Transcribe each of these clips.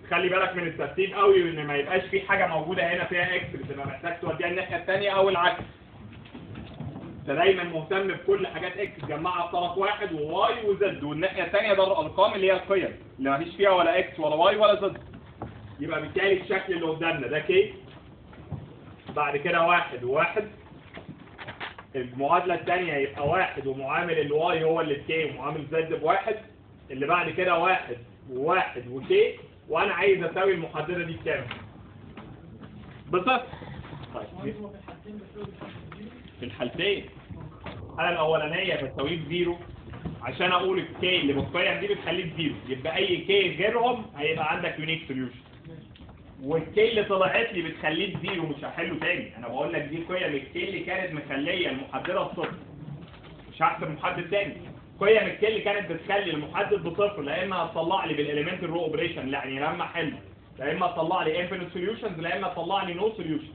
خلي بالك من الترتيب قوي ان ما يبقاش في حاجه موجوده هنا فيها اكس بتبقى محتاج توديها الناحيه الثانيه او العكس انت دايما مهتم بكل حاجات اكس تجمعها في طرف واحد وواي وزد والناحيه الثانيه ده الارقام اللي هي القيم اللي ما فيش فيها ولا اكس ولا واي ولا زد يبقى بالتالي الشكل اللي قدامنا ده كي بعد كده واحد وواحد المعادلة الثانية يبقى واحد ومعامل الواي هو اللي بكي ومعامل زد بواحد اللي بعد كده واحد وواحد وكي وانا عايز اساوي المحددة دي بكام بصفر طيب في الحالتين انا الاولانية بساويه بزيرو عشان اقول الكي اللي بالقيم دي بتخليه بزيرو يبقى اي كي غيرهم هيبقى عندك يونيك سوليوشن والكي اللي طلعت لي بتخليه بزيرو مش هحله تاني انا بقول لك دي قيم الكي اللي كانت مخليه المحدده بصفر مش هحسب محدد تاني قيم الكي اللي كانت بتخلي المحدد بصفر لا اما هتطلع لي بالاليمنت الرو اوبريشن يعني لما احل لا اما تطلع لي انفينيت سوليوشنز لا اما تطلع لي نو سوليوشن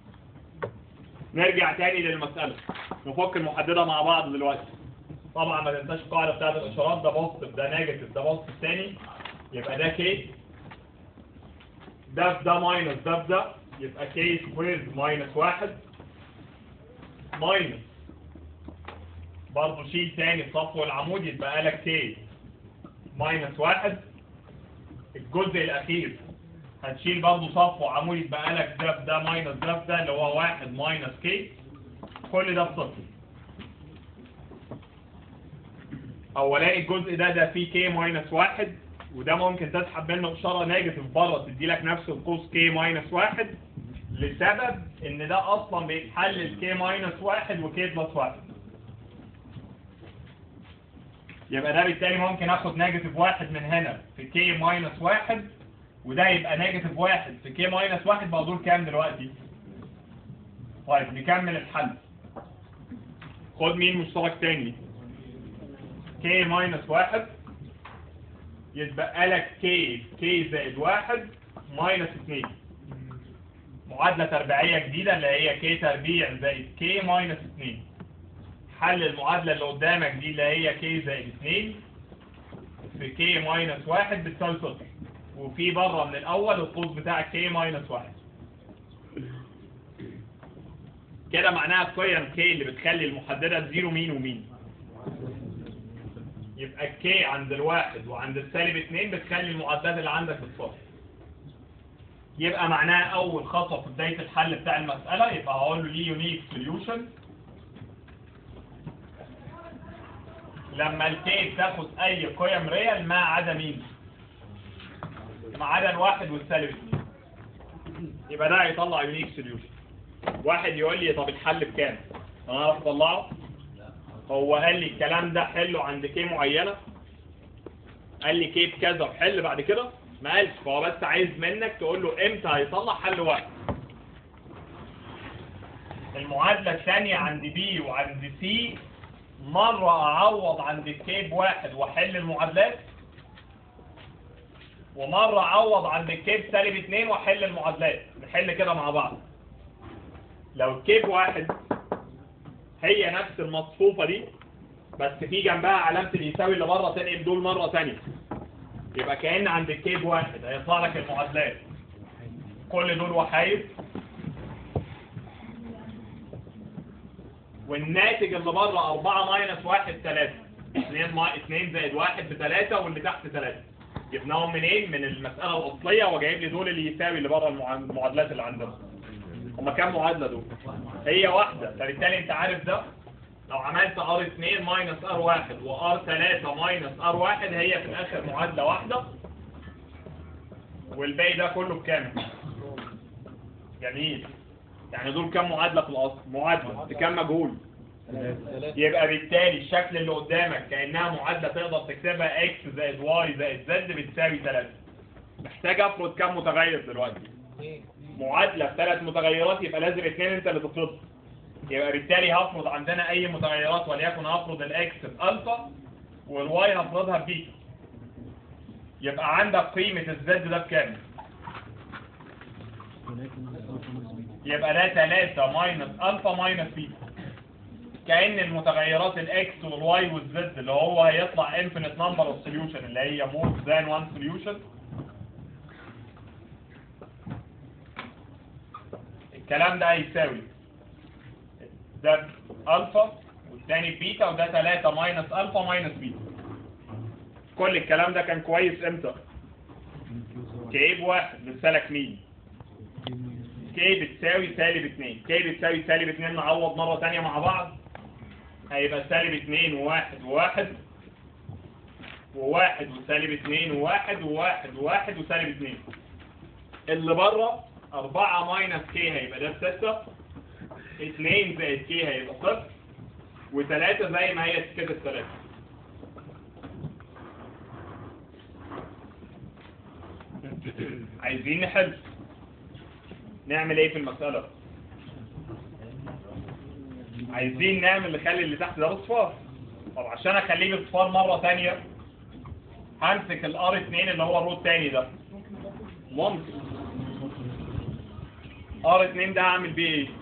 نرجع تاني للمساله نفك المحدده مع بعض دلوقتي طبعا ما تنساش القاعده بتاعت الاشارات ده بوزيتيف ده نيجاتيف ده بوزيتيف تاني يبقى ده كي ده في ده ماينس ده في ده يبقى كي سكويرد ماينس واحد ماينس برضه شيل تاني الصفو العمود يبقى لك كي ماينس واحد الجزء الأخير هتشيل برضه صفو عمود يبقى لك ده في ده ماينس ده في ده اللي هو واحد ماينس كي كل ده بصفر أولاني الجزء ده ده فيه كي ماينس واحد وده ممكن تسحب منه اشاره نيجاتيف بره تدي لك نفس القوس كي ماينس واحد لسبب ان ده اصلا بيتحلل كي ماينس واحد وكي بلس واحد يبقى ده بالتالي ممكن اخد نيجاتيف واحد من هنا في كي ماينس واحد وده يبقى نيجاتيف واحد في كي ماينس واحد بقى دول كام دلوقتي؟ طيب نكمل الحل خد مين مشترك تاني كي ماينس واحد يتبقى لك كي كي زائد واحد ماينس اتنين معادلة تربيعية جديدة اللي هي كي تربيع زائد كي ماينس اتنين حل المعادلة اللي قدامك دي اللي هي كي زائد اتنين في كي ماينس واحد بتساوي صفر وفي بره من الأول القوس بتاع كي ماينس واحد كده معناها قيم كي اللي بتخلي المحددة بزيرو مين ومين يبقى الكي عند الواحد وعند السالب اتنين بتخلي المعدات اللي عندك بالصفر يبقى معناها اول خطوه في بدايه الحل بتاع المساله يبقى هقول له ليه يونيك سوليوشن لما الكي بتاخد اي قيم ريال ما عدا مين ما عدا الواحد والسالب اتنين يبقى ده هيطلع يونيك سوليوشن واحد يقول لي طب الحل بكام انا اعرف اطلعه هو قال لي الكلام ده حله عند كي معينة قال لي كي بكذا وحل بعد كده ما قالش فهو بس عايز منك تقول له امتى هيطلع حل واحد المعادلة الثانية عند بي وعند سي مرة أعوض عند الكي بواحد وأحل المعادلات ومرة أعوض عند الكي بسالب اتنين وأحل المعادلات نحل كده مع بعض لو الكي بواحد هي نفس المصفوفة دي بس في جنبها علامة اليساوي اللي بره تنقل دول مرة تانية يبقى كأن عند الكيب واحد هيطلع لك المعادلات كل دول وحايد والناتج اللي بره 4 ماينس 1 3 2 ما 2 زائد 1 بثلاثة واللي تحت 3 جبناهم منين؟ من المسألة الأصلية وجايب لي دول اللي يساوي اللي بره المع- المعادلات اللي عندنا هما كام معادلة دول؟ هي واحدة فبالتالي انت عارف ده لو عملت ار 2 ماينس ار 1 وار 3 ماينس ار 1 هي في الاخر معادلة واحدة والباقي ده كله بكام؟ جميل يعني دول كام معادلة في الاصل؟ معادلة بكام مجهول؟ يبقى بالتالي الشكل اللي قدامك كأنها معادلة تقدر تكتبها x زائد y زائد z بتساوي 3 محتاج افرض كام متغير دلوقتي؟ معادلة بثلاث متغيرات يبقى لازم اثنين انت اللي تفرضها يبقى بالتالي هفرض عندنا اي متغيرات وليكن هفرض الاكس بالفا والواي هفرضها ببيتا يبقى عندك قيمة الزد ده بكام؟ يبقى ده 3 ماينس الفا ماينس بيتا كأن المتغيرات الاكس والواي والزد اللي هو هيطلع infinite number of solution اللي هي more than one solution الكلام ده هيساوي ده الفا والتاني بيتا وده 3 ماينس الفا ماينس بيتا كل الكلام ده كان كويس امتى كي بواحد بتسالك مين كي بتساوي سالب 2 كي بتساوي سالب 2 نعوض مرة تانية مع بعض هيبقى سالب 2 وواحد وواحد وواحد وسالب 2 وواحد وواحد وواحد وسالب 2 اللي بره 4 ماينس كي هيبقى ده بستة 2 زائد كي هيبقى صفر وثلاثة زي ما هي كده الثلاثة عايزين نحل نعمل ايه في المسألة عايزين نعمل نخلي اللي تحت ده بصفار طب عشان اخليه بصفار مرة تانية همسك الار 2 اللي هو الروت تاني ده ممكن ار 2 ده هعمل بيه ايه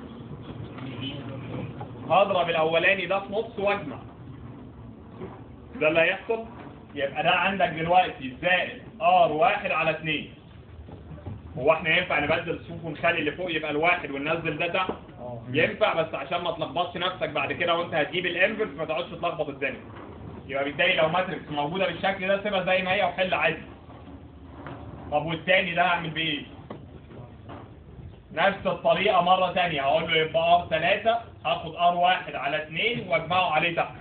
هضرب الاولاني ده في نص واجمع ده اللي هيحصل يبقى ده عندك دلوقتي زائد ار واحد على اتنين هو احنا ينفع نبدل الصفوف ونخلي اللي فوق يبقى الواحد وننزل ده تحت ينفع بس عشان ما تلخبطش نفسك بعد كده وانت هتجيب الانفرس ما تقعدش تلخبط الدنيا يبقى بالتالي لو ماتريكس موجوده بالشكل ده سيبها زي ما هي وحل عادي طب والتاني ده هعمل بيه ايه نفس الطريقة مرة تانية هقول له يبقى ار 3 هاخد ار 1 على 2 واجمعه عليه تحت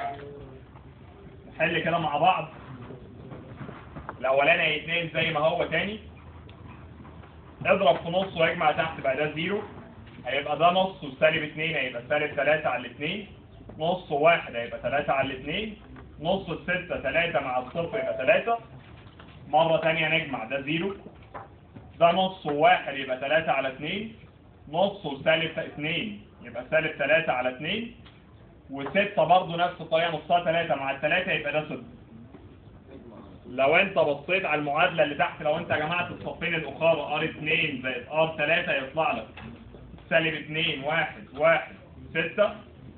نحل كده مع بعض الاولاني هيتنقل زي ما هو تاني اضرب في نص واجمع تحت بقى ده زيرو هيبقى ده نص وسالب 2 هيبقى سالب 3 على 2 نص واحد هيبقى 3 على 2 نص الستة 3 مع الصفر يبقى 3 مرة تانية نجمع ده زيرو ده نص وواحد يبقى 3 على 2 نص وسالب 2 يبقى سالب 3 على 2 و6 برضه نفس الطريقة نصها 3 مع الثلاثة يبقى ده 6 لو انت بصيت على المعادلة اللي تحت لو انت جمعت الصفين الأخرى R2 زائد R3 يطلع لك سالب 2 1 1 6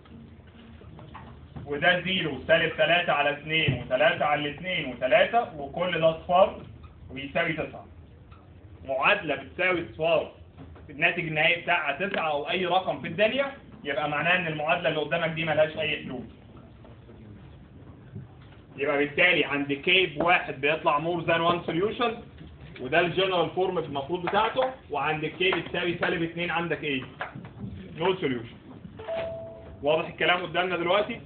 وده 0 سالب 3 على 2 و3 على 2 و3 وكل ده صفار وبيساوي 9 معادلة بتساوي صفار الناتج النهائي بتاعها 9 او اي رقم في الدنيا يبقى معناها ان المعادلة اللي قدامك دي ملهاش اي حلول يبقى بالتالي عند كي بواحد بيطلع مور ذان وان سوليوشن وده الجنرال فورم المفروض بتاعته وعند كي بتساوي سالب 2 عندك ايه؟ نو سوليوشن واضح الكلام قدامنا دلوقتي؟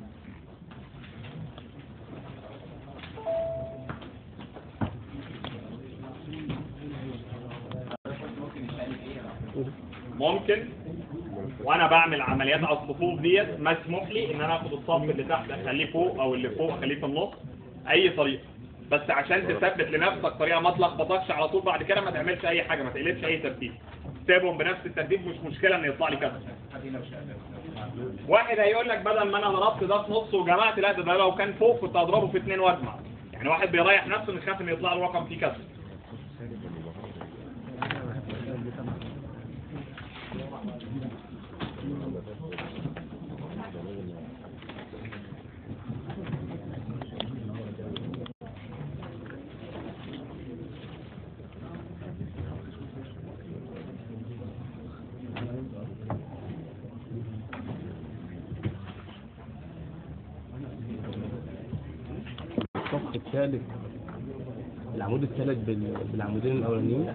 ممكن وانا بعمل عمليات على الصفوف ديت مسموح لي ان انا اخد الصف اللي تحت اخليه فوق او اللي فوق اخليه في النص اي طريقه بس عشان تثبت لنفسك طريقه ما تلخبطكش على طول بعد كده ما تعملش اي حاجه ما تقلبش اي ترتيب سيبهم بنفس الترتيب مش مشكله ان يطلع لي كذا واحد هيقول لك بدل ما انا ضربت ده في نص وجمعت لا ده, ده لو كان فوق كنت هضربه في اثنين واجمع يعني واحد بيريح نفسه انه يخاف ان يطلع له رقم فيه كذا الصف الثالث العمود الثالث بال... بالعمودين الاولانيين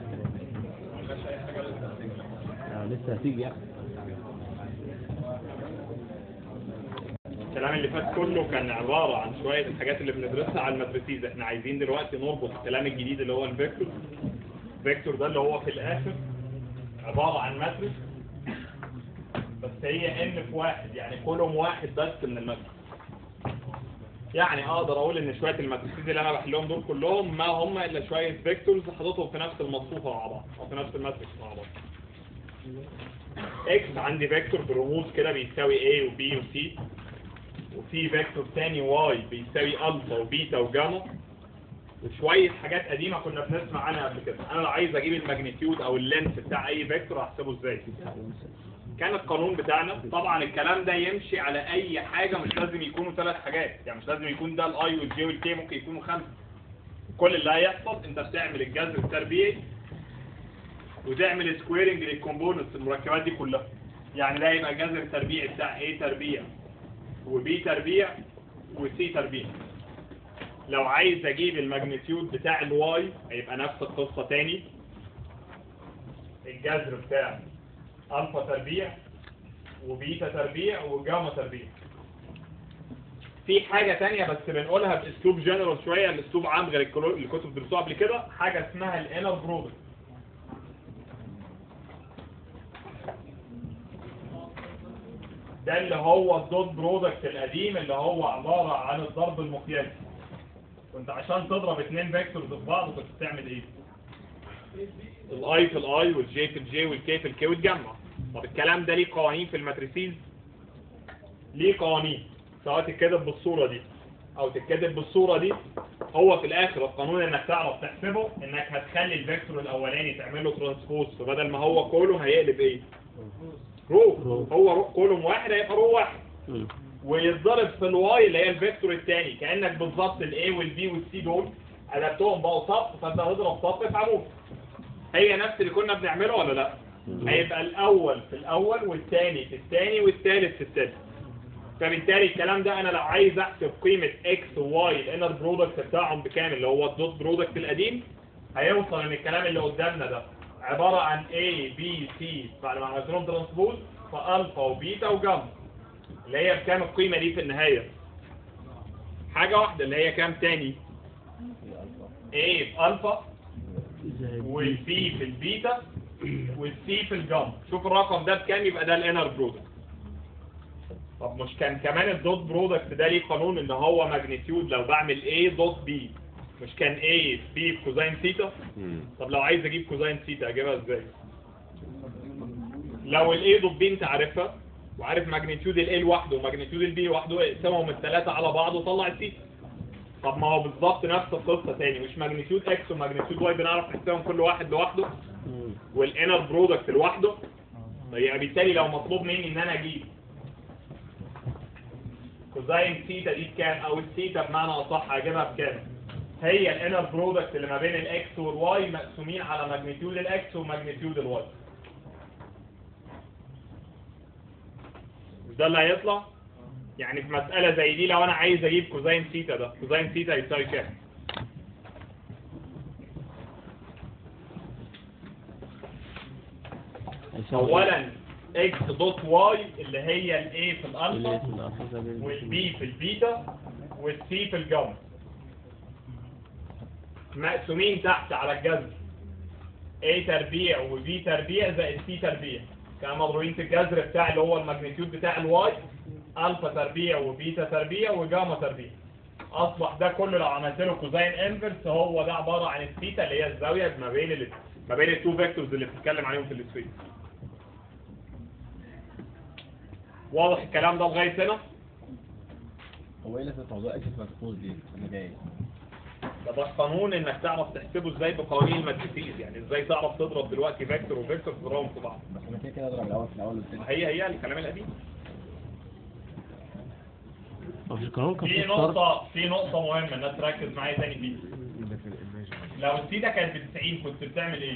آه لسه هتيجي يعني الكلام اللي فات كله كان عبارة عن شوية الحاجات اللي بندرسها على الماتريسيز احنا عايزين دلوقتي نربط الكلام الجديد اللي هو الفيكتور الفيكتور ده اللي هو في الاخر عبارة عن ماتريس بس هي ان في واحد يعني كولوم واحد بس من الماتريس يعني اقدر اقول ان شوية الماتريسيز اللي انا بحلهم دول كلهم ما هم الا شوية فيكتورز حاططهم في نفس المصفوفة مع بعض او في نفس الماتريكس مع بعض اكس عندي فيكتور برموز كده بيساوي A و B و C وفي فيكتور تاني واي بيساوي الفا وبيتا وجاما وشوية حاجات قديمة كنا بنسمع عنها قبل كده انا لو عايز اجيب الماجنتيود او اللينس بتاع اي فيكتور هحسبه ازاي كان القانون بتاعنا طبعا الكلام ده يمشي على اي حاجة مش لازم يكونوا ثلاث حاجات يعني مش لازم يكون ده الاي والجي والكي ممكن يكونوا خمسة كل اللي هيحصل انت بتعمل الجذر التربيعي وتعمل سكويرنج للكومبوننتس المركبات دي كلها يعني ده يبقى جذر التربيع بتاع A تربيع وB تربيع وC تربيع لو عايز اجيب الماجنتيود بتاع الواي هيبقى نفس القصة تاني الجذر بتاع الفا تربيع وبيتا تربيع وجاما تربيع في حاجة تانية بس بنقولها باسلوب جنرال شوية الاسلوب عام غير الكلو- اللي كنتوا بتدرسوها قبل كده حاجة اسمها الانر برودكت ده اللي هو الدوت برودكت القديم اللي هو عبارة عن الضرب المقياسي كنت عشان تضرب اتنين فيكتورز في بعض كنت بتعمل ايه؟ الاي في الاي والجي في الجي والكي في الكي وتجمع طب الكلام ده ليه قوانين في الماتريسيز ليه قوانين سواء تتكتب بالصورة دي او تتكتب بالصورة دي هو في الاخر القانون انك تعرف تحسبه انك هتخلي الفيكتور الاولاني تعمل له ترانسبوز فبدل ما هو كولوم هيقلب ايه رو رو. هو رو كولوم واحد هيبقى رو واحد مم. ويتضرب في الواي اللي هي الفيكتور الثاني كانك بالظبط الاي والبي والسي دول قلبتهم بقوا صف فانت هتضرب صف في عمود هي نفس اللي كنا بنعمله ولا لا هيبقى الاول في الاول والثاني في الثاني والثالث في الثالث فبالتالي الكلام ده انا لو عايز احسب قيمه اكس وواي الانر برودكت بتاعهم بكام اللي هو الدوت برودكت القديم هيوصل ان الكلام اللي قدامنا ده عباره عن A B C بعد ما عملت لهم ترانسبوز فالفا وبيتا وجاما اللي هي بكام القيمه دي في النهايه حاجه واحده اللي هي كام تاني A في الفا والبي في البيتا والسي في الجاما شوف الرقم ده بكام يبقى ده الانر برودكت طب مش كان كمان الدوت برودكت ده ليه قانون ان هو ماجنتيود لو بعمل A دوت B مش كان A في B في كوزين ثيتا طب لو عايز اجيب كوزين ثيتا اجيبها ازاي لو ال A دوت B انت عارفها وعارف ماجنتيود ال A لوحده وماجنتيود ال B لوحده اقسمهم الثلاثه على بعض وطلع الثيتا طب ما هو بالظبط نفس القصه تاني مش ماجنتيود اكس وماجنتيود واي بنعرف نحسبهم كل واحد لوحده مم. والانر برودكت لوحده يبقى بالتالي لو مطلوب مني ان انا اجيب كوزين ثيتا دي بكام او الثيتا بمعنى اصح هجيبها بكام هي الانر برودكت اللي ما بين الاكس والواي مقسومين على ماجنتيود الاكس وماجنتيود الواي مش ده اللي هيطلع يعني في مسألة زي دي لو انا عايز اجيب كوزين ثيتا ده كوزين ثيتا يساوي كام هيساوي اولا اكس دوت واي اللي هي الاي في اللي الالفا اسمه الألفا زي ما- والبي في البيتا والسي في الجاما مقسومين تحت على الجذر A تربيع وبي تربيع زائد سي تربيع كانوا مضروبين في الجذر بتاع اللي هو الماجنتيود بتاع الواي الفا تربيع وبيتا تربيع وجاما تربيع اصبح ده كله لو عملت له كوزين انفرس هو ده عباره عن الثيتا اللي هي الزاويه ما بين ال ما بين التو فيكتورز اللي بتتكلم عليهم في السويد واضح الكلام ده لغايه هنا هو ايه لازمه موضوع اكس مكفوز دي انا جاي ده ده قانون انك تعرف تحسبه ازاي بقوانين الماتريسيز يعني ازاي تعرف تضرب دلوقتي فيكتور وفيكتور تضربهم في بعض بس انا كده كده اضرب الاول في الاول والثاني هي هي الكلام القديم هو في القانون كان في في شرط نقطة في نقطة مهمة الناس تركز معايا تاني فيها ده في الايميجن لو الثيتا كانت ب 90 كنت بتعمل ايه؟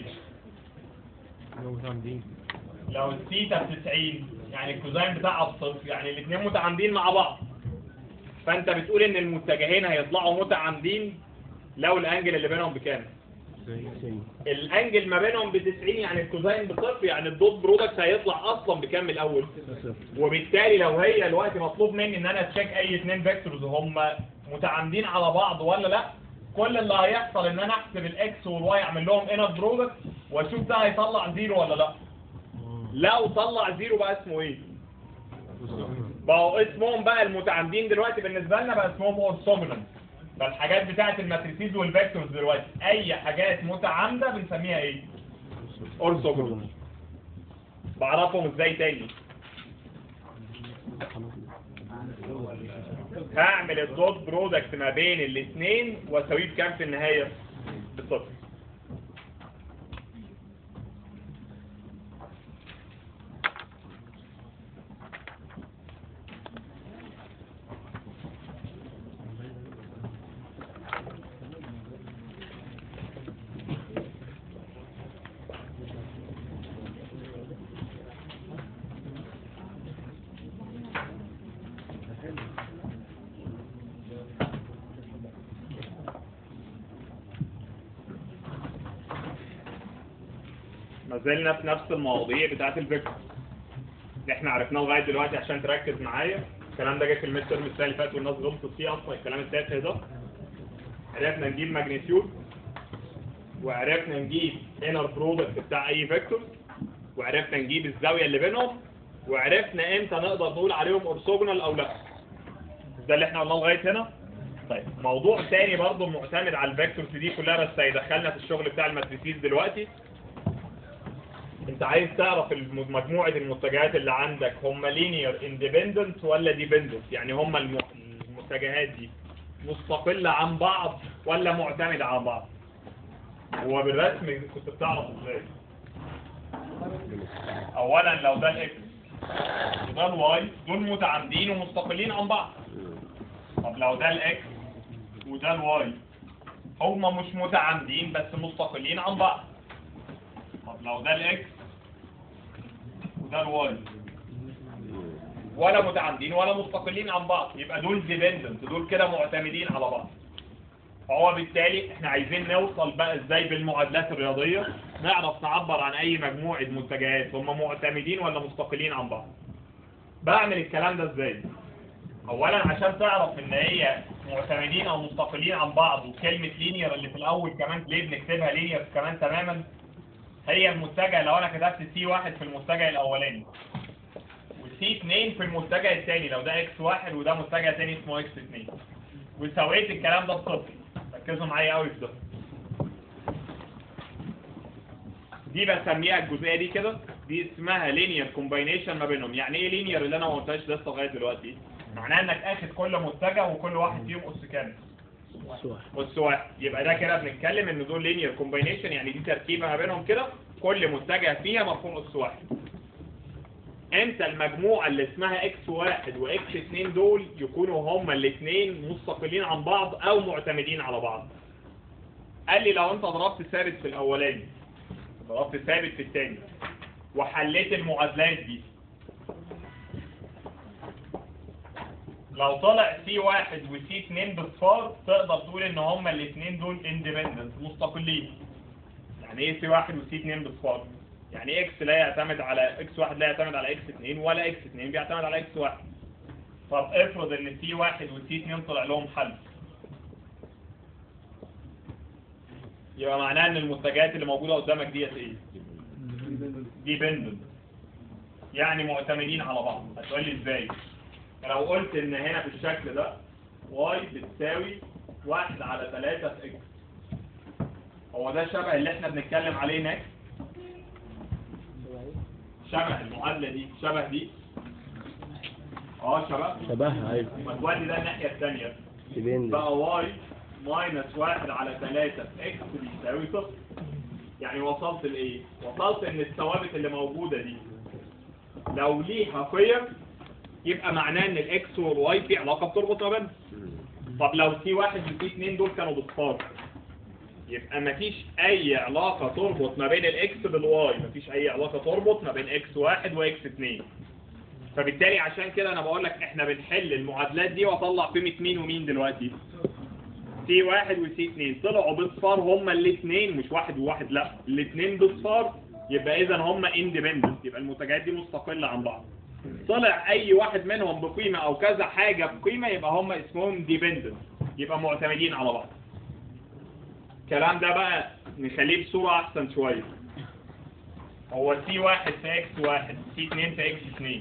لو الثيتا ب 90 يعني الكوزين بتاعها بصفر يعني الاثنين متعامدين مع بعض فانت بتقول ان المتجهين هيطلعوا متعامدين لو الانجل اللي بينهم بكام؟ الانجل ما بينهم ب 90 يعني الكوزين بصفر يعني الدوت برودكت هيطلع اصلا بكام من الاول؟ وبالتالي لو هي الوقت مطلوب مني ان انا اتشيك اي اثنين فيكتورز هم متعامدين على بعض ولا لا كل اللي هيحصل ان انا احسب الاكس والواي اعمل لهم انر برودكت واشوف ده هيطلع زيرو ولا لا لو طلع زيرو بقى اسمه ايه بقوا اسمهم بقى المتعامدين دلوقتي بالنسبه لنا بقى اسمهم اورثوجونال فالحاجات بتاعت الماتريسيز والفيكتورز دلوقتي اي حاجات متعامده بنسميها ايه اورثوجونال بعرفهم ازاي تاني هعمل الدوت برودكت ما بين الاثنين واساويه بكام في النهايه بالصفر ما زلنا في نفس المواضيع بتاعت الفيكتور اللي احنا عرفناه لغايه دلوقتي عشان تركز معايا الكلام ده جه في الميد ترم السنه اللي فاتت والناس غلطت فيه اصلا الكلام التافه ده عرفنا نجيب ماجنتيود وعرفنا نجيب انر برودكت بتاع اي فيكتور وعرفنا نجيب الزاويه اللي بينهم وعرفنا امتى نقدر نقول عليهم اورثوجونال او لا ده اللي احنا قلناه لغايه هنا طيب موضوع تاني برضه معتمد على الفيكتورز دي كلها بس هيدخلنا في الشغل بتاع الماتريسيز دلوقتي انت عايز تعرف الم- مجموعة المتجهات اللي عندك هم لينير اندبندنت ولا ديبندنت يعني هم الم- المتجهات دي مستقلة عن بعض ولا معتمدة على بعض هو بالرسم كنت بتعرف ازاي اولا لو ده الاكس وده الواي دول متعامدين ومستقلين عن بعض طب لو ده الاكس وده الواي هما مش متعامدين بس مستقلين عن بعض طب لو ده الاكس وده الواي ولا متعامدين ولا مستقلين عن بعض يبقى دول ديبندنت دول كده معتمدين على بعض فهو بالتالي احنا عايزين نوصل بقى ازاي بالمعادلات الرياضية نعرف نعبر عن اي مجموعة متجهات هم معتمدين ولا مستقلين عن بعض بعمل الكلام ده ازاي اولا عشان تعرف ان هي معتمدين او مستقلين عن بعض وكلمة لينير اللي في الاول كمان ليه بنكتبها لينير كمان تماما هي المتجه لو انا كتبت سي واحد في المتجه الاولاني وسي 2 في المتجه الثاني لو ده اكس واحد وده متجه ثاني اسمه اكس 2 وسويت الكلام ده بصفر ركزوا معايا قوي في ده دي بسميها الجزئيه دي كده دي اسمها لينير كومباينيشن ما بينهم يعني ايه لينير اللي انا ما قلتهاش لسه لغايه دلوقتي معناه انك اخد كل متجه وكل واحد فيهم اس كام سؤال اس واحد يبقى ده كده بنتكلم ان دول لينير كومباينيشن يعني دي تركيبه ما بينهم كده كل متجه فيها مرقوم اس واحد امتى المجموعه اللي اسمها اكس واحد واكس اتنين دول يكونوا هما الاثنين مستقلين عن بعض او معتمدين على بعض قال لي لو انت ضربت ثابت في الاولاني ضربت ثابت في الثاني وحليت المعادلات دي لو طلع سي واحد وسي اتنين بصفار تقدر تقول ان هما الاثنين دول اندبندنت مستقلين يعني ايه سي واحد وسي اتنين بصفار يعني اكس لا يعتمد على اكس واحد لا يعتمد على اكس اتنين ولا اكس اتنين بيعتمد على اكس واحد طب افرض ان سي واحد وسي اتنين طلع لهم حل يبقى معناه ان المتجهات اللي موجوده قدامك ديت ايه ديبندنت يعني معتمدين على بعض هتقول لي ازاي لو قلت ان هنا في الشكل ده واي بتساوي واحد على ثلاثة في اكس هو ده شبه اللي احنا بنتكلم عليه هناك شبه المعادلة دي شبه دي اه شبه شبهها ايوه ما تودي ده الناحية الثانية تبين بقى واي ماينس واحد على ثلاثة في اكس بيساوي صفر يعني وصلت لايه؟ وصلت ان الثوابت اللي موجودة دي لو ليها قيم يبقى معناه ان الاكس والواي في علاقة بتربط ما بينهم طب لو سي واحد وسي اتنين دول كانوا بصفار يبقى مفيش اي علاقة تربط ما بين الاكس بالواي مفيش اي علاقة تربط ما بين اكس واحد واكس اتنين فبالتالي عشان كده انا بقول لك احنا بنحل المعادلات دي واطلع قيمة مين ومين دلوقتي سي واحد وسي اتنين طلعوا بصفار هما الاثنين مش واحد وواحد لا الاثنين بصفار يبقى اذا هما اندبندنت يبقى المنتجات دي مستقلة عن بعض طلع اي واحد منهم بقيمة او كذا حاجة بقيمة يبقى هما اسمهم ديبندنت يبقى معتمدين على بعض الكلام ده بقى نخليه بصورة احسن شوية هو سي واحد في اكس واحد سي اتنين في اكس اتنين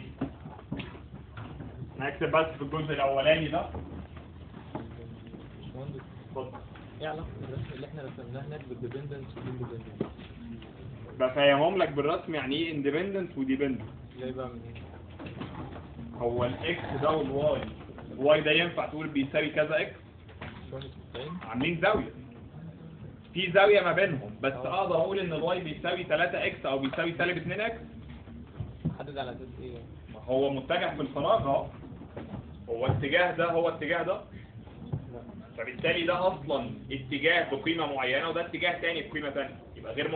هنكتب بس في الجزء الاولاني ده باشمهندس اتفضل. ايه علاقة الرسم اللي احنا رسمناه هناك بالديبندنس والاندبندنس؟ بفهمهم لك بالرسم يعني ايه اندبندنت وديبندنت جاي بقى من ايه؟ هو الاكس ده والواي الواي ده ينفع تقول بيساوي كذا اكس باشمهندس مستعين؟ عاملين زاوية في زاوية ما بينهم بس اقدر اقول ان الواي بيساوي 3 اكس او بيساوي سالب 2 اكس حدد على اساس ايه؟ ما هو متجه في الفراغ اهو هو اتجاه ده هو اتجاه ده لا فبالتالي ده اصلا اتجاه بقيمة معينة وده اتجاه تاني بقيمة تانية يبقى غير